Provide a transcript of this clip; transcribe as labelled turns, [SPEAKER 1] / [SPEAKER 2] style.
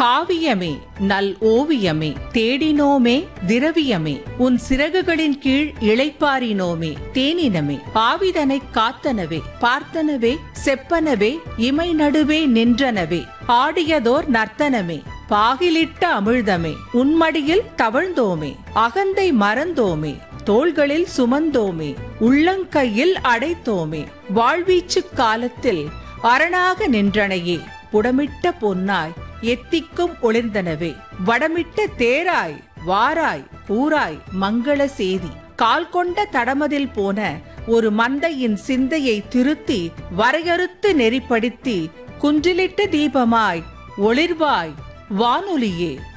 [SPEAKER 1] காவியமே நல் ஓவியமே தேடினோமே திரவியமே உன் சிறகுகளின் கீழ் இளைப்பாரினோமே தேனினமே பாவிதனை காத்தனவே பார்த்தனவே செப்பனவே இமை நடுவே நின்றனவே ஆடியதோர் நர்த்தனமே பாகிலிட்ட அமிழ்தமே உன்மடியில் தவழ்ந்தோமே அகந்தை மறந்தோமே தோள்களில் சுமந்தோமே உள்ளங்கையில் அடைத்தோமே வாழ்வீச்சு காலத்தில் அரணாக நின்றனையே புடமிட்ட பொன்னாய் எத்திக்கும் ஒளிர்ந்தனவே வடமிட்ட தேராய் வாராய் கூராய் மங்கள சேதி கால் கொண்ட தடமதில் போன ஒரு மந்தையின் சிந்தையை திருத்தி வரையறுத்து நெறிப்படுத்தி குன்றிலிட்ட தீபமாய் ஒளிர்வாய் வானொலியே